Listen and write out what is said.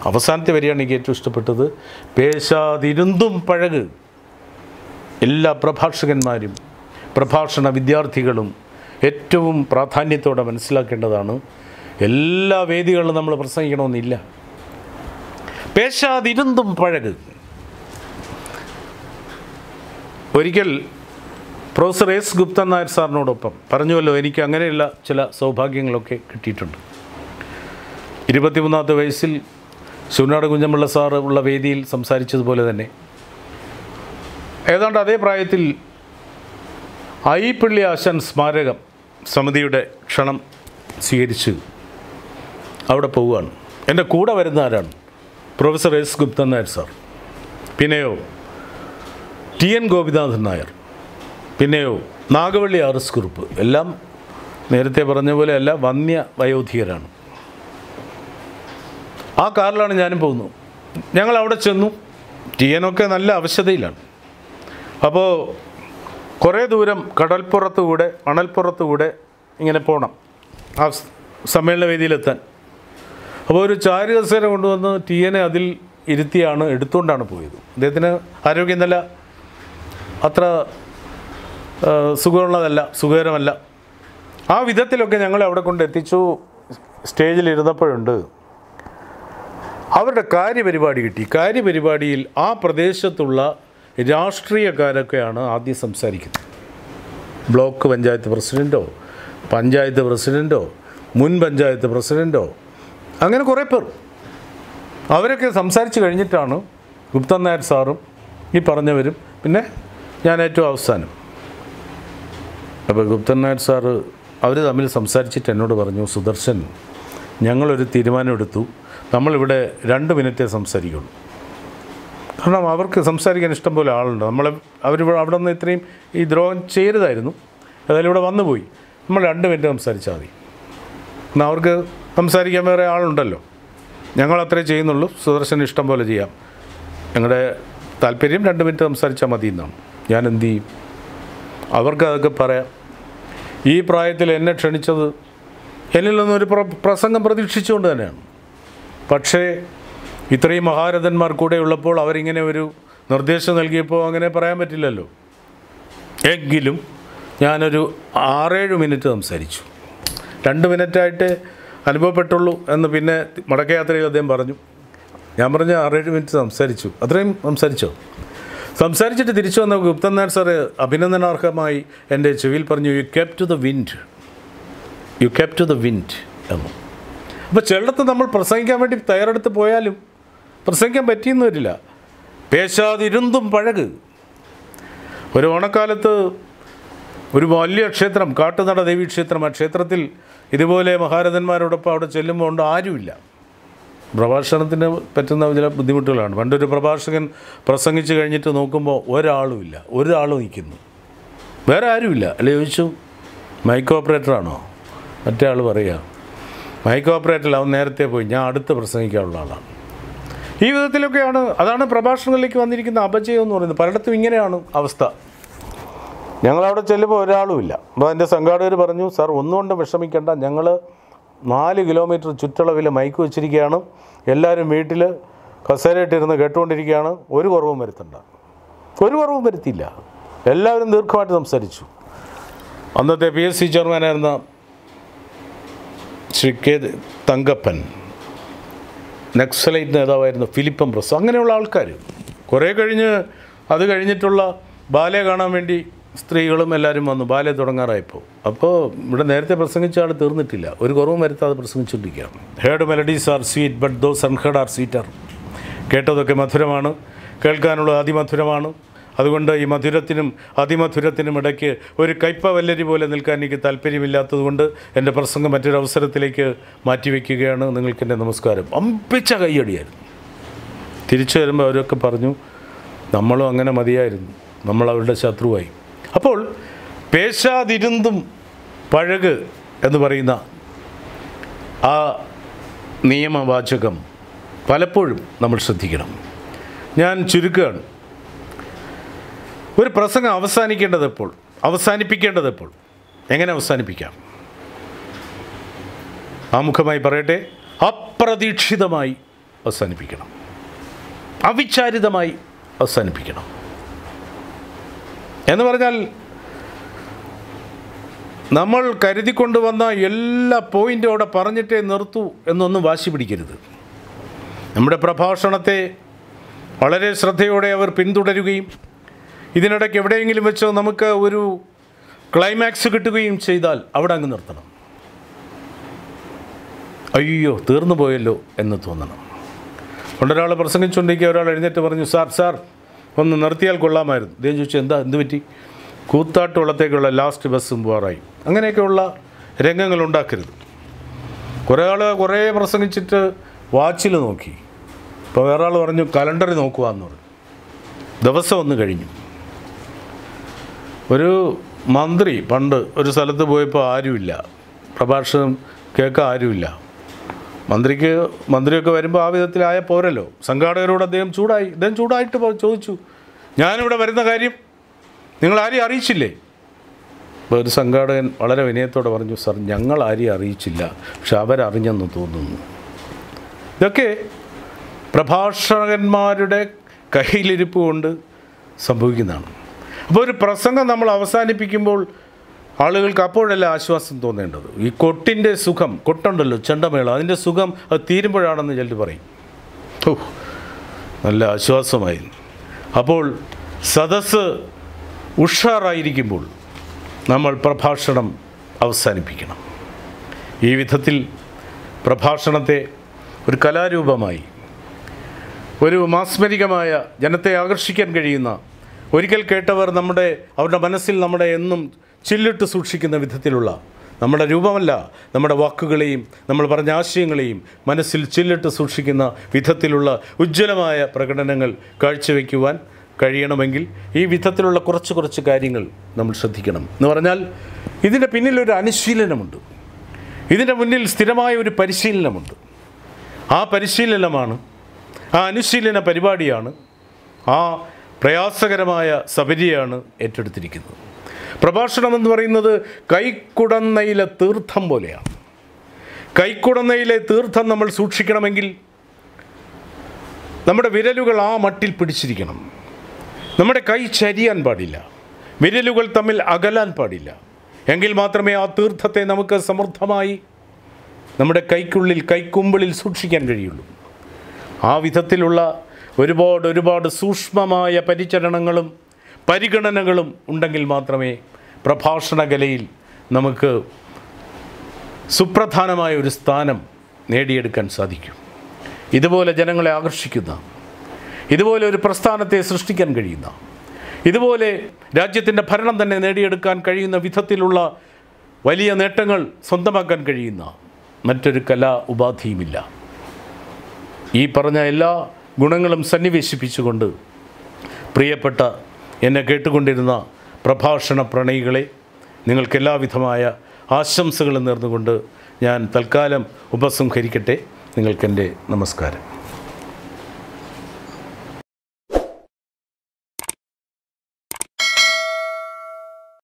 അവസാനത്തെ വരിയാണ് എനിക്ക് ഏറ്റവും ഇഷ്ടപ്പെട്ടത് പേശാതിരുന്തും പഴക് എല്ലാ പ്രഭാഷകന്മാരും പ്രഭാഷണ വിദ്യാർത്ഥികളും ഏറ്റവും പ്രാധാന്യത്തോടെ മനസ്സിലാക്കേണ്ടതാണ് എല്ലാ വേദികളിലും നമ്മൾ പ്രസംഗിക്കണമെന്നില്ല പേശാതിരുന്തും പഴക് ഒരിക്കൽ പ്രൊഫസർ എസ് ഗുപ്തൻ നായർ സാറിനോടൊപ്പം പറഞ്ഞുവല്ലോ എനിക്ക് അങ്ങനെയുള്ള ചില സൗഭാഗ്യങ്ങളൊക്കെ കിട്ടിയിട്ടുണ്ട് ഇരുപത്തിമൂന്നാമത്തെ വയസ്സിൽ ശിവനാട് കുഞ്ഞമ്പിള്ള സാറ് ഉള്ള വേദിയിൽ സംസാരിച്ചതുപോലെ തന്നെ ഏതാണ്ട് അതേ പ്രായത്തിൽ ഐപ്പള്ളി ആശാൻ സ്മാരകം സമിതിയുടെ ക്ഷണം സ്വീകരിച്ച് അവിടെ പോവുകയാണ് എൻ്റെ കൂടെ വരുന്ന ആരാണ് professor S Guptan Nair sir പിന്നെയോ ടി എൻ ഗോപിനാഥൻ നായർ പിന്നെയോ നാഗവള്ളി ആർ എസ് കുറുപ്പ് എല്ലാം നേരത്തെ പറഞ്ഞ പോലെ എല്ലാം വന്യ വയോധികരാണ് ആ കാറിലാണ് ഞാനും പോകുന്നത് ഞങ്ങൾ അവിടെ ചെന്നു ടി എനൊക്കെ നല്ല അവശതയിലാണ് അപ്പോൾ കുറേ ദൂരം കടൽപ്പുറത്തുകൂടെ മണൽപ്പുറത്തുകൂടെ ഇങ്ങനെ പോകണം ആ സ് സമ്മേളന വേദിയിലെത്താൻ അപ്പോൾ ഒരു ചാരു കസേര കൊണ്ടുവന്ന് ടി എനെ അതിൽ ഇരുത്തിയാണ് എടുത്തുകൊണ്ടാണ് പോയത് അദ്ദേഹത്തിന് ആരോഗ്യം നല്ല അത്ര ആ, സുഖമുള്ളതല്ല സുഖകരമല്ല ആ വിധത്തിലൊക്കെ ഞങ്ങളെ അവിടെ കൊണ്ട് എത്തിച്ചു സ്റ്റേജിൽ ഇരുന്നപ്പോഴുണ്ട് അവരുടെ കാര്യപരിപാടി കിട്ടി കാര്യപരിപാടിയിൽ ആ പ്രദേശത്തുള്ള രാഷ്ട്രീയക്കാരൊക്കെയാണ് ആദ്യം സംസാരിക്കുന്നത് ബ്ലോക്ക് പഞ്ചായത്ത് പ്രസിഡൻറ്റോ പഞ്ചായത്ത് പ്രസിഡൻറ്റോ മുൻ പഞ്ചായത്ത് പ്രസിഡൻറ്റോ അങ്ങനെ കുറേ പേർ അവരൊക്കെ സംസാരിച്ച് കഴിഞ്ഞിട്ടാണ് ഗുപ്തൻ നായർ സാറും ഈ പറഞ്ഞവരും പിന്നെ ഞാൻ ഏറ്റവും അവസാനം അപ്പോൾ ഗുപ്തൻ നായർ സാറ് അവർ തമ്മിൽ സംസാരിച്ചിട്ട് എന്നോട് പറഞ്ഞു സുദർശൻ ഞങ്ങളൊരു തീരുമാനമെടുത്തു നമ്മളിവിടെ രണ്ട് മിനിറ്റേ സംസാരിക്കുള്ളൂ കാരണം അവർക്ക് സംസാരിക്കാൻ ഇഷ്ടം പോലെ ആളുണ്ട് നമ്മളെ അവർ അവിടെ നിന്ന് ഇത്രയും ഈ ദ്രോഹം ചെയ്യരുതായിരുന്നു ഏതായാലും ഇവിടെ വന്നു പോയി നമ്മൾ രണ്ട് മിനിറ്റ് സംസാരിച്ചാൽ മതി എന്നാൽ അവർക്ക് സംസാരിക്കാൻ വേറെ ആളുണ്ടല്ലോ ഞങ്ങൾ അത്രേ ചെയ്യുന്നുള്ളൂ സുദർശൻ ഇഷ്ടം പോലെ ചെയ്യാം ഞങ്ങളുടെ താല്പര്യം രണ്ട് മിനിറ്റ് സംസാരിച്ചാൽ മതി എന്നാണ് ഞാൻ എന്ത് ചെയ്യും അവർക്ക് അതൊക്കെ പറയാം ഈ പ്രായത്തിൽ എന്നെ ക്ഷണിച്ചത് എന്നിൽ നിന്നൊരു പ്ര- പ്രസംഗം പ്രതീക്ഷിച്ചുകൊണ്ട് തന്നെയാണ് പക്ഷേ ഇത്രയും മഹാരഥന്മാർ കൂടെ ഉള്ളപ്പോൾ അവരിങ്ങനെ ഒരു നിർദ്ദേശം നൽകിയപ്പോൾ അങ്ങനെ പറയാൻ പറ്റില്ലല്ലോ എങ്കിലും ഞാനൊരു ആറേഴ് മിനിറ്റ് സംസാരിച്ചു രണ്ട് മിനിറ്റായിട്ട് അനുഭവപ്പെട്ടുള്ളൂ എന്ന് പിന്നെ മടക്കയാത്രയിൽ അദ്ദേഹം പറഞ്ഞു ഞാൻ പറഞ്ഞ ആറേഴ് മിനിറ്റ് സംസാരിച്ചു അത്രയും സംസാരിച്ചോ സംസാരിച്ചിട്ട് തിരിച്ചു വന്ന ഗുപ്തൻ നായർ സാറ് അഭിനന്ദനാർഹമായി എൻ്റെ ചെവിയിൽ പറഞ്ഞു you kept to the wind you kept to the wind എന്ന് അപ്പോൾ ചിലടത്ത് നമ്മൾ പ്രസംഗിക്കാൻ വേണ്ടി തയ്യാറെടുത്ത് പോയാലും പ്രസംഗിക്കാൻ പറ്റിയെന്ന് വരില്ല പേശാതിരുന്തും പഴക് ഒരു ഓണക്കാലത്ത് ഒരു വലിയ ക്ഷേത്രം കാട്ടുനട ദേവി ക്ഷേത്രം ആ ക്ഷേത്രത്തിൽ ഇതുപോലെ മഹാരഥന്മാരോടൊപ്പം അവിടെ ചെല്ലുമ്പോൾ ഉണ്ട് ആരുമില്ല പ്രഭാഷണത്തിന് പറ്റുന്ന ചില ബുദ്ധിമുട്ടുകളാണ് പണ്ടൊരു പ്രഭാഷകൻ പ്രസംഗിച്ച് കഴിഞ്ഞിട്ട് നോക്കുമ്പോൾ ഒരാളുമില്ല ഒരാളും നിൽക്കുന്നു വേറെ ആരുമില്ല അല്ലെ ചോദിച്ചു മൈക്ക് ഓപ്പറേറ്ററാണോ മറ്റേ ആൾ പറയുക മൈക്ക് ഓപ്പറേറ്റർ അവൻ നേരത്തെ പോയി ഞാൻ അടുത്ത് പ്രസംഗിക്കാനുള്ള ആളാണ് ഈ വിധത്തിലൊക്കെയാണ് അതാണ് പ്രഭാഷണങ്ങളിലേക്ക് വന്നിരിക്കുന്ന അപജയം എന്ന് പറയുന്നത് പലയിടത്തും ഇങ്ങനെയാണ് അവസ്ഥ ഞങ്ങളവിടെ ചെല്ലുമ്പോൾ ഒരാളുമില്ല അപ്പോൾ എൻ്റെ സംഘാടകർ പറഞ്ഞു സാർ ഒന്നുകൊണ്ട് വിഷമിക്കേണ്ട ഞങ്ങൾ നാല് കിലോമീറ്റർ ചുറ്റളവിൽ മൈക്ക് വെച്ചിരിക്കുകയാണ് എല്ലാവരും വീട്ടിൽ കസേരയിട്ടിരുന്ന് കേട്ടുകൊണ്ടിരിക്കുകയാണ് ഒരു കുറവും വരുത്തണ്ട ഒരു കുറവും വരുത്തിയില്ല എല്ലാവരും ദീർഘമായിട്ട് സംസാരിച്ചു അന്നത്തെ പി എസ് സി ചെയർമാനായിരുന്ന ശ്രീ കെ തങ്കപ്പൻ നക്സലൈറ്റ് നേതാവായിരുന്ന ഫിലിപ്പം പ്രസ് അങ്ങനെയുള്ള ആൾക്കാർ കുറേ കഴിഞ്ഞ് അത് കഴിഞ്ഞിട്ടുള്ള ബാലെ കാണാൻ വേണ്ടി സ്ത്രീകളും എല്ലാവരും വന്നു ബാലെ തുടങ്ങാറായപ്പോൾ അപ്പോൾ ഇവിടെ നേരത്തെ പ്രസംഗിച്ച ആൾ തീർന്നിട്ടില്ല ഒരു കുറവും വരുത്താതെ പ്രസംഗിച്ചുകൊണ്ടിരിക്കുകയാണ് heard melodies are sweet but those unheard are sweeter കേട്ടതൊക്കെ മധുരമാണ് കേൾക്കാനുള്ളത് അതിമധുരമാണ് അതുകൊണ്ട് ഈ മധുരത്തിനും അതിമധുരത്തിനും ഇടയ്ക്ക് ഒരു കയ്പ വല്ലരി പോലെ നിൽക്കാൻ എനിക്ക് താല്പര്യമില്ലാത്തതുകൊണ്ട് എൻ്റെ പ്രസംഗം മറ്റൊരവസരത്തിലേക്ക് മാറ്റിവെക്കുകയാണ് നിങ്ങൾക്ക് എൻ്റെ നമസ്കാരം അമ്പിച്ച കയ്യടിയായിരുന്നു തിരിച്ചു വരുമ്പോൾ അവരൊക്കെ പറഞ്ഞു നമ്മളും അങ്ങനെ മതിയായിരുന്നു നമ്മൾ അവരുടെ ശത്രുവായി അപ്പോൾ പേശാതിരുന്തും പഴക് എന്ന് പറയുന്ന ആ നിയമവാചകം പലപ്പോഴും നമ്മൾ ശ്രദ്ധിക്കണം ഞാൻ ചുരുക്കുകയാണ് ഒരു പ്രസംഗം അവസാനിക്കേണ്ടത് എപ്പോൾ അവസാനിപ്പിക്കേണ്ടത് എപ്പോൾ എങ്ങനെ അവസാനിപ്പിക്കാം ആമുഖമായി പറയട്ടെ അപ്രതീക്ഷിതമായി അവസാനിപ്പിക്കണം അവിചാരിതമായി അവസാനിപ്പിക്കണം എന്ന് പറഞ്ഞാൽ നമ്മൾ കരുതിക്കൊണ്ടുവന്ന എല്ലാ പോയിൻറ്റും അവിടെ പറഞ്ഞിട്ടേ നിർത്തൂ എന്നൊന്നും വാശി പിടിക്കരുത് നമ്മുടെ പ്രഭാഷണത്തെ വളരെ ശ്രദ്ധയോടെ അവർ പിന്തുടരുകയും ഇതിനിടയ്ക്ക് എവിടെയെങ്കിലും വെച്ച് നമുക്ക് ഒരു ക്ലൈമാക്സ് കിട്ടുകയും ചെയ്താൽ അവിടെ അങ്ങ് നിർത്തണം അയ്യോ തീർന്നു പോയല്ലോ എന്ന് തോന്നണം പണ്ടൊരാൾ പ്രസംഗിച്ചുകൊണ്ടിരിക്കുക ഒരാൾ എഴുന്നേറ്റ് പറഞ്ഞു സാർ സാർ ഒന്ന് നിർത്തിയാൽ കൊള്ളാമായിരുന്നു അദ്ദേഹം ചോദിച്ചു എന്താ എന്ത് പറ്റി കൂത്താട്ടുള്ളത്തേക്കുള്ള ലാസ്റ്റ് ബസ്സും പോകാറായി അങ്ങനെയൊക്കെയുള്ള രംഗങ്ങൾ ഉണ്ടാക്കരുത് കുറേ ആൾ കുറേ പ്രസംഗിച്ചിട്ട് വാച്ചിൽ നോക്കി ഇപ്പോൾ വേറെ ആൾ പറഞ്ഞു കലണ്ടറിൽ നോക്കുക എന്ന് പറഞ്ഞു ദിവസം ഒന്ന് കഴിഞ്ഞു ഒരു മന്ത്രി പണ്ട് ഒരു സ്ഥലത്ത് പോയപ്പോൾ ആരുമില്ല പ്രഭാഷണം കേൾക്കാൻ ആരുമില്ല മന്ത്രിക്ക് മന്ത്രിയൊക്കെ വരുമ്പോൾ ആ വിധത്തിലായ പോരല്ലോ സംഘാടകരോട് അദ്ദേഹം ചൂടായി അദ്ദേഹം ചൂടായിട്ട് പോ- ചോദിച്ചു ഞാനിവിടെ വരുന്ന കാര്യം നിങ്ങൾ ആരെയും അറിയിച്ചില്ലേ അപ്പോൾ ഒരു സംഘാടകൻ വളരെ വിനയത്തോടെ പറഞ്ഞു സാർ ഞങ്ങൾ ആരെയും അറിയിച്ചില്ല പക്ഷെ അവരറിഞ്ഞെന്ന് തോന്നുന്നു ഇതൊക്കെ പ്രഭാഷകന്മാരുടെ കയ്യിലിരിപ്പ് കൊണ്ട് സംഭവിക്കുന്നതാണ് അപ്പോൾ ഒരു പ്രസംഗം നമ്മൾ അവസാനിപ്പിക്കുമ്പോൾ ആളുകൾക്ക് അപ്പോഴല്ല ആശ്വാസം തോന്നേണ്ടത് ഈ കൊട്ടിൻ്റെ സുഖം കൊട്ടുണ്ടല്ലോ ചെണ്ടമേളം അതിൻ്റെ സുഖം അത് തീരുമ്പോഴാണെന്ന് ചിലർ പറയും ഓ നല്ല ആശ്വാസമായി അപ്പോൾ സദസ്സ് ഉഷാറായിരിക്കുമ്പോൾ നമ്മൾ പ്രഭാഷണം അവസാനിപ്പിക്കണം ഈ വിധത്തിൽ പ്രഭാഷണത്തെ ഒരു കലാരൂപമായി ഒരു മാസ്മരികമായ ജനത്തെ ആകർഷിക്കാൻ കഴിയുന്ന ഒരിക്കൽ കേട്ടവർ നമ്മുടെ അവരുടെ മനസ്സിൽ നമ്മുടെ എന്നും ചില്ലിട്ട് സൂക്ഷിക്കുന്ന വിധത്തിലുള്ള നമ്മുടെ രൂപമല്ല നമ്മുടെ വാക്കുകളെയും നമ്മൾ പറഞ്ഞ ആശയങ്ങളെയും മനസ്സിൽ ചില്ലിട്ട് സൂക്ഷിക്കുന്ന വിധത്തിലുള്ള ഉജ്ജ്വലമായ പ്രകടനങ്ങൾ കാഴ്ചവെക്കുവാൻ കഴിയണമെങ്കിൽ ഈ വിധത്തിലുള്ള കുറച്ച് കുറച്ച് കാര്യങ്ങൾ നമ്മൾ ശ്രദ്ധിക്കണം എന്ന് പറഞ്ഞാൽ ഇതിൻ്റെ പിന്നിലൊരു അനുശീലനമുണ്ട് ഇതിൻ്റെ മുന്നിൽ സ്ഥിരമായ ഒരു പരിശീലനമുണ്ട് ആ പരിശീലനമാണ് ആ അനുശീലന പരിപാടിയാണ് ആ പ്രയാസകരമായ സബരിയാണ് ഏറ്റെടുത്തിരിക്കുന്നത് പ്രഭാഷണം എന്ന് പറയുന്നത് കൈക്കുടന്നയിലെ തീർത്ഥം പോലെയാണ് കൈക്കുടന്നയിലെ തീർത്ഥം നമ്മൾ സൂക്ഷിക്കണമെങ്കിൽ നമ്മുടെ വിരലുകൾ ആ മട്ടിൽ പിടിച്ചിരിക്കണം നമ്മുടെ കൈ ചരിയാൻ പാടില്ല വിരലുകൾ തമ്മിൽ അകലാൻ പാടില്ല എങ്കിൽ മാത്രമേ ആ തീർത്ഥത്തെ നമുക്ക് സമൃദ്ധമായി നമ്മുടെ കൈക്കുള്ളിൽ കൈക്കുമ്പിളിൽ സൂക്ഷിക്കാൻ കഴിയുള്ളൂ ആ വിധത്തിലുള്ള ഒരുപാട് ഒരുപാട് സൂക്ഷ്മമായ പരിചരണങ്ങളും പരിഗണനകളും ഉണ്ടെങ്കിൽ മാത്രമേ പ്രഭാഷണ കലയിൽ നമുക്ക് സുപ്രധാനമായ ഒരു സ്ഥാനം നേടിയെടുക്കാൻ സാധിക്കൂ ഇതുപോലെ ജനങ്ങളെ ആകർഷിക്കുന്ന ഇതുപോലെ ഒരു പ്രസ്ഥാനത്തെ സൃഷ്ടിക്കാൻ കഴിയുന്ന ഇതുപോലെ രാജ്യത്തിൻ്റെ ഭരണം തന്നെ നേടിയെടുക്കാൻ കഴിയുന്ന വിധത്തിലുള്ള വലിയ നേട്ടങ്ങൾ സ്വന്തമാക്കാൻ കഴിയുന്ന മറ്റൊരു കലാ ഉപാധിയുമില്ല ഈ പറഞ്ഞ എല്ലാ ഗുണങ്ങളും സന്നിവേശിപ്പിച്ചുകൊണ്ട് പ്രിയപ്പെട്ട എന്നെ കേട്ടുകൊണ്ടിരുന്ന പ്രഭാഷണ പ്രണയികളെ നിങ്ങൾക്ക് എല്ലാവിധമായ ആശംസകളും നേർന്നുകൊണ്ട് ഞാൻ തൽക്കാലം ഉപസംഹരിക്കട്ടെ നിങ്ങൾക്കെൻ്റെ നമസ്കാരം